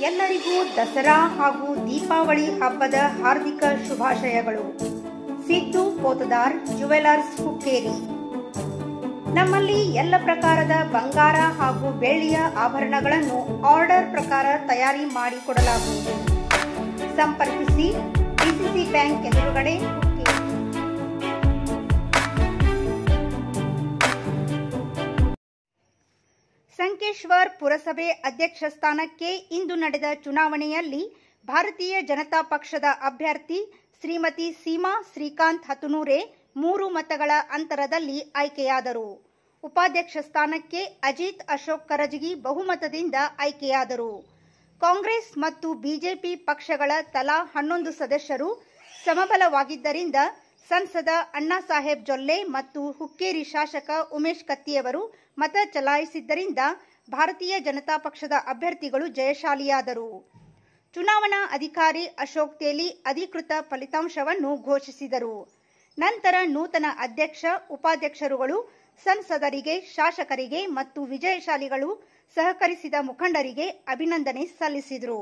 ಎಲ್ಲರಿಗೂ ದಸರಾ ಹಾಗೂ ದೀಪಾವಳಿ ಹಬ್ಬದ ಹಾರ್ದಿಕ ಶುಭಾಶಯಗಳು ಸಿದ್ದು ಪೋತದಾರ್ ಜುವೆಲರ್ಸ್ ಹುಕ್ಕೇರಿ ನಮ್ಮಲ್ಲಿ ಎಲ್ಲ ಪ್ರಕಾರದ ಬಂಗಾರ ಹಾಗೂ ಬೆಳ್ಳಿಯ ಆಭರಣಗಳನ್ನು ಆರ್ಡರ್ ಪ್ರಕಾರ ತಯಾರಿ ಮಾಡಿಕೊಡಲಾಗುವುದು ಸಂಪರ್ಕಿಸಿ ಡಿಸಿಸಿ ಬ್ಯಾಂಕ್ ಎದುರುಗಡೆ ಹುಕ್ಕೇರಿ ಸಂಕೇಶ್ವರ್ ಪುರಸಭೆ ಅಧ್ಯಕ್ಷ ಸ್ಥಾನಕ್ಕೆ ಇಂದು ನಡೆದ ಚುನಾವಣೆಯಲ್ಲಿ ಭಾರತೀಯ ಜನತಾ ಪಕ್ಷದ ಅಭ್ಯರ್ಥಿ ಶ್ರೀಮತಿ ಸೀಮಾ ಶ್ರೀಕಾಂತ್ ಹತನೂರೆ ಮೂರು ಮತಗಳ ಅಂತರದಲ್ಲಿ ಆಯ್ಕೆಯಾದರು ಉಪಾಧ್ಯಕ್ಷ ಸ್ಥಾನಕ್ಕೆ ಅಜಿತ್ ಅಶೋಕ್ ಕರಜಗಿ ಬಹುಮತದಿಂದ ಆಯ್ಕೆಯಾದರು ಕಾಂಗ್ರೆಸ್ ಮತ್ತು ಬಿಜೆಪಿ ಪಕ್ಷಗಳ ತಲಾ ಹನ್ನೊಂದು ಸದಸ್ಯರು ಸಮಬಲವಾಗಿದ್ದರಿಂದ ಸಂಸದ ಅಣ್ಣಾಸಾಹೇಬ್ ಜೊಲ್ಲೆ ಮತ್ತು ಹುಕ್ಕೇರಿ ಶಾಸಕ ಉಮೇಶ್ ಕತ್ತಿಯವರು ಮತ ಚಲಾಯಿಸಿದ್ದರಿಂದ ಭಾರತೀಯ ಜನತಾ ಪಕ್ಷದ ಅಭ್ಯರ್ಥಿಗಳು ಜಯಶಾಲಿಯಾದರು ಚುನಾವಣಾ ಅಧಿಕಾರಿ ಅಶೋಕ್ ತೇಲಿ ಅಧಿಕೃತ ಫಲಿತಾಂಶವನ್ನು ಘೋಷಿಸಿದರು ನಂತರ ನೂತನ ಅಧ್ಯಕ್ಷ ಉಪಾಧ್ಯಕ್ಷರುಗಳು ಸಂಸದರಿಗೆ ಶಾಸಕರಿಗೆ ಮತ್ತು ವಿಜಯಶಾಲಿಗಳು ಸಹಕರಿಸಿದ ಮುಖಂಡರಿಗೆ ಅಭಿನಂದನೆ ಸಲ್ಲಿಸಿದರು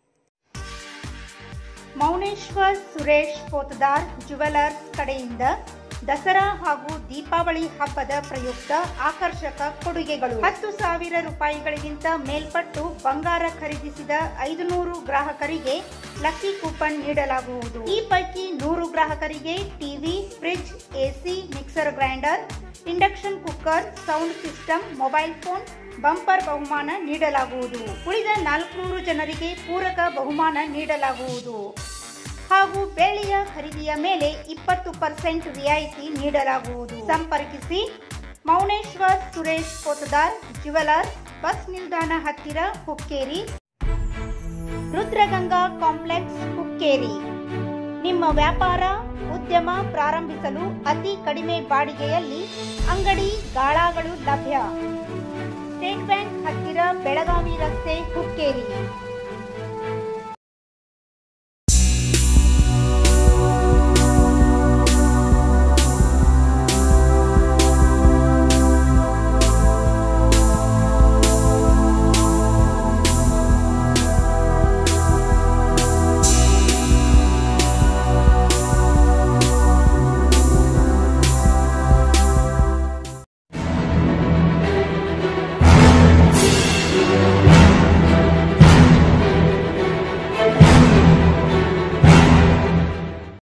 ಮೌನೇಶ್ವರ್ ಸುರೇಶ್ ಪೋತದಾರ್ ಜುವೆಲರ್ಸ್ ಕಡೆಯಿಂದ ದಸರಾ ಹಾಗೂ ದೀಪಾವಳಿ ಹಬ್ಬದ ಪ್ರಯುಕ್ತ ಆಕರ್ಷಕ ಕೊಡುಗೆಗಳು ಹತ್ತು ಸಾವಿರ ರೂಪಾಯಿಗಳಿಗಿಂತ ಮೇಲ್ಪಟ್ಟು ಬಂಗಾರ ಖರೀದಿಸಿದ ಐದುನೂರು ಗ್ರಾಹಕರಿಗೆ ಲಕ್ಕಿ ಕೂಪನ್ ನೀಡಲಾಗುವುದು ಈ ಪೈಕಿ ನೂರು ಗ್ರಾಹಕರಿಗೆ TV fridge AC mixer grinder induction cooker sound system mobile phone bumper ಬಹುಮಾನ ನೀಡಲಾಗುವುದು ಉಳಿದ ನಾಲ್ಕುನೂರು ಜನರಿಗೆ ಪೂರಕ ಬಹುಮಾನ ನೀಡಲಾಗುವುದು ಹಾಗೂ ಬೆಳ್ಳಿಯ ಖರೀದಿಯ ಮೇಲೆ ಇಪ್ಪತ್ತು ಪರ್ಸೆಂಟ್ ರಿಯಾಯಿತಿ ನೀಡಲಾಗುವುದು ಸಂಪರ್ಕಿಸಿ ಮೌನೇಶ್ವರ್ ಸುರೇಶ್ ಪೋತದಾರ್ ಜುವೆಲರ್ಸ್ ಬಸ್ ನಿಲ್ದಾಣ ಹತ್ತಿರ ಹುಕ್ಕೇರಿ ರುದ್ರಗಂಗಾ ಕಾಂಪ್ಲೆಕ್ಸ್ ಹುಕ್ಕೇರಿ ನಿಮ್ಮ ವ್ಯಾಪಾರ ಉದ್ಯಮ ಪ್ರಾರಂಭಿಸಲು ಅತಿ ಕಡಿಮೆ ಬಾಡಿಗೆಯಲ್ಲಿ ಅಂಗಡಿ ಗಾಳಾಗಳು ಲಭ್ಯ ಸ್ಟೇಟ್ ಬ್ಯಾಂಕ್ ಹತ್ತಿರ ಬೆಳಗಾವಿ ರಸ್ತೆ ಹುಕ್ಕೇರಿ